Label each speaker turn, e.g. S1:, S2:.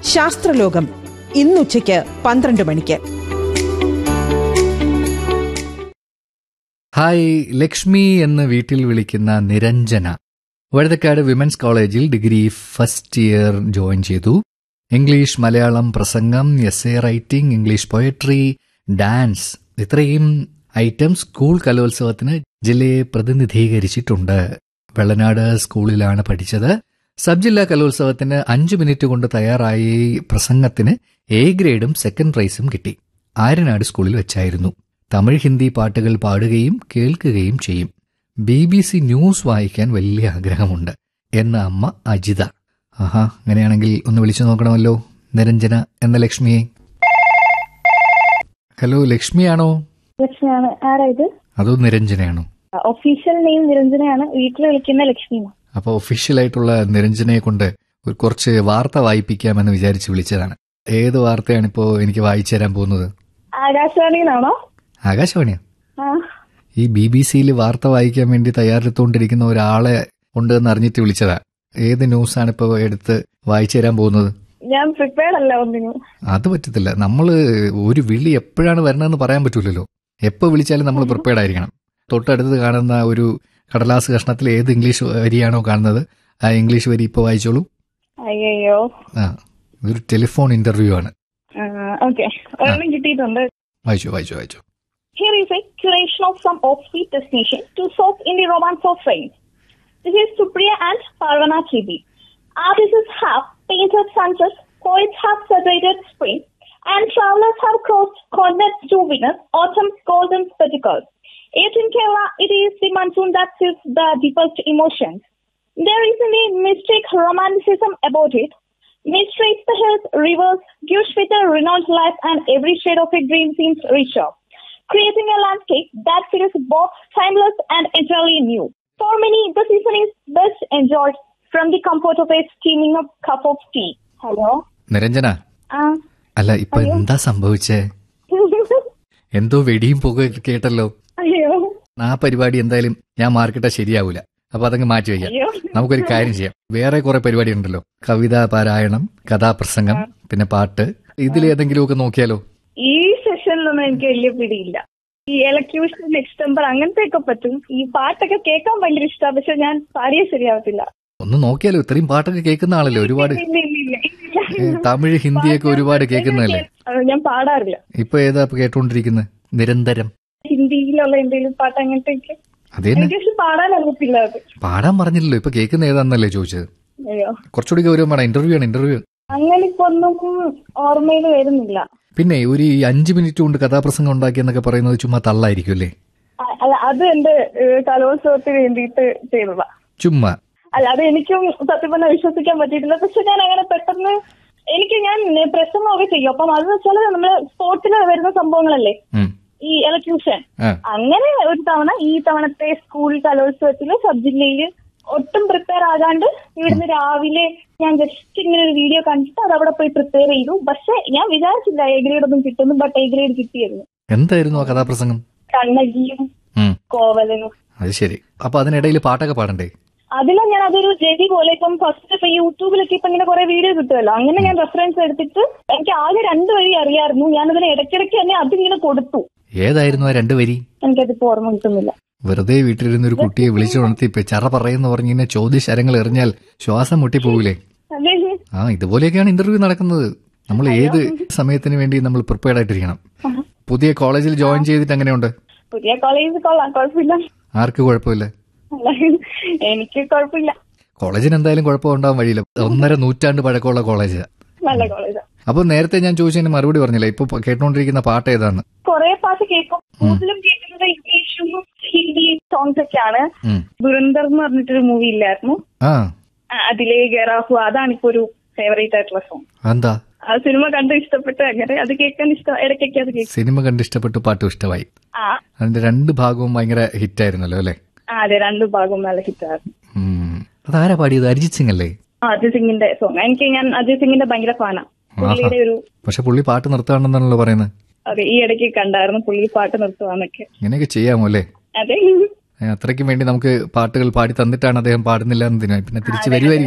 S1: ശാസ്ത്രലോകം ഇന്നുച്ചയ്ക്ക് പന്ത്രണ്ട് മണിക്ക്
S2: ഹായ് ലക്ഷ്മി എന്ന് വീട്ടിൽ വിളിക്കുന്ന നിരഞ്ജന വഴുതക്കാട് വിമൻസ് കോളേജിൽ ഡിഗ്രി ഫസ്റ്റ് ഇയർ ജോയിൻ ചെയ്തു ഇംഗ്ലീഷ് മലയാളം പ്രസംഗം essay writing English poetry dance ഇത്രയും ഐറ്റം സ്കൂൾ കലോത്സവത്തിന് ജില്ലയെ പ്രതിനിധീകരിച്ചിട്ടുണ്ട് വെള്ളനാട് സ്കൂളിലാണ് പഠിച്ചത് സബ് ജില്ലാ കലോത്സവത്തിന് അഞ്ചു മിനിറ്റ് കൊണ്ട് തയ്യാറായി പ്രസംഗത്തിന് എ ഗ്രേഡും സെക്കൻഡ് പ്രൈസും കിട്ടി ആര്യനാട് സ്കൂളിൽ വെച്ചായിരുന്നു തമിഴ് ഹിന്ദി പാട്ടുകൾ പാടുകയും കേൾക്കുകയും ചെയ്യും ബി ബി സി ന്യൂസ് വായിക്കാൻ വലിയ ആഗ്രഹമുണ്ട് എന്ന അമ്മ അജിത ആഹാ അങ്ങനെയാണെങ്കിൽ ഒന്ന് വിളിച്ചു നോക്കണമല്ലോ നിരഞ്ജന എന്ന ലക്ഷ്മിയെ ഹലോ ലക്ഷ്മിയാണോ
S3: ലക്ഷ്മിയാണ് ആരാ ഇത്
S2: അതോ നിരഞ്ജനയാണോ
S3: ഒഫീഷ്യൽ നെയിം നിരഞ്ജനയാണ് വീട്ടിൽ വിളിക്കുന്ന ലക്ഷ്മി
S2: അപ്പോൾ ഒഫീഷ്യലായിട്ടുള്ള നിരഞ്ജനയെ കൊണ്ട് ഒരു കുറച്ച് വാർത്ത വായിപ്പിക്കാമെന്ന് വിചാരിച്ച് വിളിച്ചതാണ് ഏത് വാർത്തയാണ് ഇപ്പോൾ എനിക്ക് വായിച്ചു തരാൻ പോകുന്നത്
S3: ആകാശവാണിന്നാണോ
S2: ആകാശവാണിയാ
S3: ആ
S2: ഈ ബി ബി സിയിൽ വാർത്ത വായിക്കാൻ വേണ്ടി തയ്യാറെടുത്തുകൊണ്ടിരിക്കുന്ന ഒരാളെ ഉണ്ട് എന്ന് അറിഞ്ഞിട്ട് വിളിച്ചതാ ഏത് ന്യൂസാണ് ഇപ്പോൾ എടുത്ത് വായിച്ചു തരാൻ പോകുന്നത്
S3: ഞാൻ പ്രിപ്പയർഡ് അല്ല ഒന്നിനും
S2: അത് പറ്റത്തില്ല നമ്മൾ ഒരു വിളി എപ്പോഴാണ് വരണമെന്ന് പറയാൻ പറ്റൂലല്ലോ എപ്പോൾ വിളിച്ചാലും നമ്മൾ പ്രിപ്പയർഡ് ആയിരിക്കണം തൊട്ടടുത്ത് കാണുന്ന ഒരു കടലാസ് കഷ്ണത്തിൽ ഏത് ഇംഗ്ലീഷ് വരിയാണോ കാണുന്നത് ആ ഇംഗ്ലീഷ് വരി ഇപ്പോൾ വായിച്ചോളൂ
S3: അയ്യോ
S2: ആ ഇതൊരു ടെലിഫോൺ ഇന്റർവ്യൂ ആണ്
S3: ഓക്കെ ഒരെണ്ണം കിട്ടിയിട്ടുണ്ട്
S2: വായിച്ചു വായിച്ചു വായിച്ചു
S3: Here is a curation of some offbeat destination to soak in the romance of fame. This is Supriya and Parvana Chibi. Artists have painted sunsets, poets have celebrated spring, and travelers have crossed continents to witness autumn's golden spectacles. Yet in Kerala, it is the monsoon that fills the deepest emotions. There is a mystic romanticism about it. Mistreats the hills, rivers, gives with a renowned life, and every shade of a dream seems richer creating a landscape that feels both timeless and entirely new. For many, the season is best enjoyed from the comfort of a steaming up cup of tea. Hello?
S2: Niranjana
S3: Ah.
S2: അല്ല ഇപ്പൊ എന്താ സംഭവിച്ചേ എന്തോ വെടിയും പുക കേട്ടല്ലോ
S3: അയ്യോ
S2: ആ പരിപാടി എന്തായാലും ഞാൻ മാർക്കിട്ട ശരിയാവൂല അപ്പൊ അതങ്ങ് മാറ്റി വയ്ക്കാം
S3: അയ്യോ
S2: നമുക്കൊരു കാര്യം ചെയ്യാം വേറെ കുറെ പരിപാടി ഉണ്ടല്ലോ കവിതാ പാരായണം കഥാപ്രസംഗം പിന്നെ പാട്ട് ഇതിലേതെങ്കിലുമൊക്കെ നോക്കിയാലോ
S3: ഈ സെഷനിലൊന്നും എനിക്ക് വലിയ പിടിയില്ല ഈ എലക്യൂഷൻ എക്സ്റ്റംബർ അങ്ങനത്തെ ഒക്കെ പറ്റും ഈ പാട്ടൊക്കെ കേൾക്കാൻ ഭയങ്കര ഇഷ്ടമാണ് പക്ഷെ ഞാൻ പാടിയ ശരിയാവത്തില്ല
S2: ഒന്ന് നോക്കിയാലോ ഇത്രയും പാട്ടൊക്കെ കേൾക്കുന്ന ആളല്ലേ ഒരുപാട്
S3: ഇല്ല, ഇല്ല, ഇല്ല, ഇല്ല.
S2: ഏ, തമിഴ് ഹിന്ദിയൊക്കെ ഒരുപാട് കേൾക്കുന്നതല്ലേ
S3: അത് ഞാൻ പാടാറില്ല
S2: ഇപ്പൊ ഏതാ ഇപ്പൊ കേട്ടോണ്ടിരിക്കുന്നത് നിരന്തരം
S3: ഹിന്ദിയിലുള്ള എന്തെങ്കിലും പാട്ട് അങ്ങനത്തെ ഒക്കെ
S2: അതേ
S3: എനിക്ക് പക്ഷെ പാടാൻ അറിയത്തില്ല അത്
S2: പാടാൻ പറഞ്ഞില്ലല്ലോ ഇപ്പൊ കേൾക്കുന്ന ഏതാന്നല്ലേ ചോദിച്ചത്
S3: അയ്യോ
S2: കുറച്ചുകൂടി ഗൗരവം വേണം ഇന്റർവ്യൂ ആണ് ഇന്റർവ്യൂ
S3: അങ്ങനെ ഇപ്പൊ ഒന്നും ഓർമ്മയിൽ വരുന്നില്ല
S2: പിന്നെ ഒരു ഈ അഞ്ച് മിനിറ്റ് കൊണ്ട് കഥാപ്രസംഗം ഉണ്ടാക്കിയെന്നൊക്കെ പറയുന്നത് ചുമ്മാ തള്ളായിരിക്കും അല്ലേ
S3: അ- അല്ല അത് എന്റെ ഏഹ്, കലോത്സവത്തിന് വേണ്ടിയിട്ട് ചെയ്തതാ
S2: ചുമ്മാ
S3: അല്ല അത് എനിക്കും സത്യം പറഞ്ഞാൽ വിശ്വസിക്കാൻ പറ്റിയിട്ടില്ല പക്ഷെ ഞാൻ അങ്ങനെ പെട്ടെന്ന് എനിക്ക് ഞാൻ പ്രസംഗമൊക്കെ ചെയ്യും അപ്പം അത് വെച്ചാൽ നമ്മള് സ്പോർട്സിൽ വരുന്ന സംഭവങ്ങളല്ലേ
S2: ഉം.
S3: ഈ എലക്യൂഷൻ
S2: ആ
S3: അങ്ങനെ ഒരു തവണ ഈ തവണത്തെ സ്കൂൾ കലോത്സവത്തില് സബ് ജില്ലയില് ഒട്ടും പ്രിപ്പയർ ആകാണ്ട് ഇവിടുന്ന് രാവിലെ ഞാൻ ജസ്റ്റ് ഇങ്ങനെ ഒരു വീഡിയോ കണ്ടിട്ട് അത് അവിടെ പോയി പ്രിപ്പയർ ചെയ്തു പക്ഷെ ഞാൻ വിചാരിച്ചില്ല എ ഗ്രേഡ് ഒന്നും കിട്ടുന്നു ബട്ട് എ ഗ്രേഡ് കിട്ടിയിരുന്നു
S2: എന്തായിരുന്നു ആ കഥാപ്രസംഗം
S3: കണ്ണകിയും
S2: ഉം.
S3: കോവലനും
S2: അത് ശരി അപ്പൊ അതിനിടയിൽ പാട്ടൊക്കെ പാടണ്ടേ
S3: അതിലാ ഞാൻ അതൊരു ജെഡി പോലെ ഇപ്പം ഫസ്റ്റ് ഇപ്പൊ യൂട്യൂബിലൊക്കെ ഇപ്പൊ ഇങ്ങനെ കുറെ വീഡിയോ കിട്ടുമല്ലോ അങ്ങനെ ഞാൻ റെഫറൻസ് എടുത്തിട്ട് എനിക്ക് ആകെ രണ്ട് വഴി അറിയായിരുന്നു ഞാൻ അതിന് ഇടയ്ക്കിടയ്ക്ക് തന്നെ അതിങ്ങനെ കൊടുത്തു
S2: ഏതായിരുന്നു ആ രണ്ട് വരി
S3: എനിക്കതിപ്പോ ഓർമ്മ കിട്ടുന്നില്ല
S2: വെറുതെ വീട്ടിലിരുന്ന ഒരു കുട്ടിയെ വിളിച്ചുണർത്തി ഇപ്പൊ ചറ പറയുന്ന പറഞ്ഞ് ഇങ്ങനെ ചോദ്യശരങ്ങൾ എറിഞ്ഞാൽ ശ്വാസം മുട്ടിപ്പോകൂലേ
S3: അതെ
S2: ആ ഇതുപോലെയൊക്കെയാണ് ഇന്റർവ്യൂ നടക്കുന്നത് നമ്മൾ ഏത് സമയത്തിന് വേണ്ടി നമ്മൾ പ്രിപ്പയർഡ് ആയിട്ടിരിക്കണം പുതിയ കോളേജിൽ ജോയിൻ ചെയ്തിട്ട് എങ്ങനെയുണ്ട്
S3: പുതിയ കോളേജ് കൊള്ളാം കുഴപ്പമില്ല
S2: ആർക്ക് കുഴപ്പമില്ല
S3: അല്ല, എനിക്ക് കുഴപ്പമില്ല
S2: കോളേജിന് എന്തായാലും കുഴപ്പമുണ്ടാവാൻ വഴിയില്ല ഒന്നര നൂറ്റാണ്ട് പഴക്കമുള്ള കോളേജ്
S3: നല്ല കോളേജാ
S2: അപ്പൊ നേരത്തെ ഞാൻ ചോദിച്ചതിന് മറുപടി പറഞ്ഞില്ല ഇപ്പൊ കേട്ടോണ്ടിരിക്കുന്ന പാട്ട് ഏതാണ്
S3: കുറെ പാട്ട് കേൾക്കും കൂടുതലും കേൾക്കുന്നത് ഇംഗ്ലീഷും ഹിന്ദി സോങ്സ് ഒക്കെയാണ്
S2: ഉം.
S3: ദുരന്തർ എന്ന് പറഞ്ഞിട്ടൊരു മൂവി ഇല്ലായിരുന്നു
S2: ആ
S3: ആ, അതിലെ ഗറാഹു അതാണ് ഇപ്പൊ ഒരു ഫേവറേറ്റ് ആയിട്ടുള്ള സോങ്
S2: എന്താ
S3: ആ സിനിമ കണ്ട് ഇഷ്ടപ്പെട്ട് അങ്ങനെ അത് കേൾക്കാൻ ഇഷ്ടം ഇടയ്ക്കൊക്കെ അത് കേൾക്കും
S2: സിനിമ കണ്ട് ഇഷ്ടപ്പെട്ടു പാട്ടും ഇഷ്ടമായി
S3: ആ
S2: അതിന്റെ രണ്ട് ഭാഗവും ഭയങ്കര ഹിറ്റായിരുന്നല്ലോ അല്ലെ
S3: ആ, അതെ രണ്ടു ഭാഗവും നല്ല ഹിറ്റായിരുന്നു
S2: അതാരാ പാടിയത് അരിജിത് സിംഗ് അല്ലേ
S3: ആ അജിത് സിംഗിന്റെ സോങ് എനിക്ക് ഞാൻ അജിത് സിംഗിന്റെ ഭയങ്കര ഫാനാ പുള്ളിയുടെ ഒരു
S2: പക്ഷെ പുള്ളി പാട്ട് നിർത്താണെന്നാണല്ലോ പറയുന്നത്
S3: അതെ ഈ ഇടയ്ക്ക് കണ്ടായിരുന്നു പുള്ളി പാട്ട് നിർത്തുവാന്നൊക്കെ
S2: ഇങ്ങനെയൊക്കെ ചെയ്യാമോ അല്ലേ
S3: അതെ
S2: അത്രയ്ക്കും വേണ്ടി നമുക്ക് പാട്ടുകൾ പാടി തന്നിട്ടാണ് അദ്ദേഹം പാടുന്നില്ല എന്നതിനായി പിന്നെ തിരിച്ചു വരുമായിരിക്കും